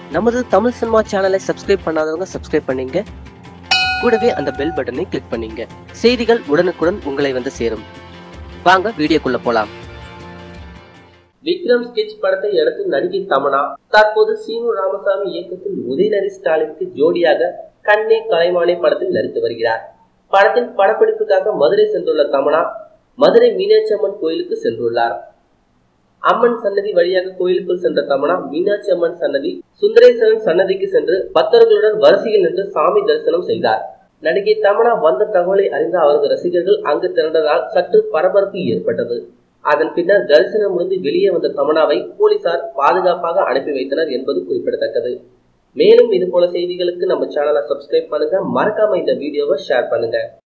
நமது தமிழ் சினிமா சேனலை சப்ஸ்கிரைப் பண்ணாதவங்க சப்ஸ்கிரைப் பண்ணீங்க கூடவே அந்த பெல் பட்டனை கிளிக் பண்ணீங்க செய்திகள் உடனுக்குடன் உங்களை வந்து சேரும் வாங்க வீடியோக்குள்ள போலாம் விக்ரம் ஸ்கெட்ச் படத்தை அடுத்து நடிகை தமனா தற்போது சீனு ராமசாமி இயக்கத்தில் உதயநதி ஸ்டாலினுக்கு ஜோடியாக கண்ணே கலைமானே படத்தில் நடித்து வருகிறார் படத்தின் படப்பிடிப்புக்காக மதுரை சென்றுள்ள தமனா மதுரை மீனாட்சி அம்மன் கோயிலுக்கு சென்றுள்ளார் அம்மன் சன்னதி வழியாக கோயிலுக்குள் சென்ற தமனா மீனாட்சி அம்மன் சன்னதி சுந்தரேஸ்வரன் சன்னதிக்கு சென்று பக்தர்களுடன் வரிசையில் நின்று சாமி தரிசனம் செய்தார் நடிகை தமனா வந்த தகவலை அறிந்த அவரது ரசிகர்கள் அங்கு திரண்டதால் சற்று பரபரப்பு ஏற்பட்டது அதன் பின்னர் தரிசனம் முடிந்து வெளியே வந்த தமனாவை போலீசார் பாதுகாப்பாக அனுப்பி வைத்தனர் என்பது குறிப்பிடத்தக்கது மேலும் இது போல செய்திகளுக்கு நம்ம சேனலை சப்ஸ்கிரைப் பண்ணுங்க மறக்காம இந்த வீடியோவை ஷேர் பண்ணுங்க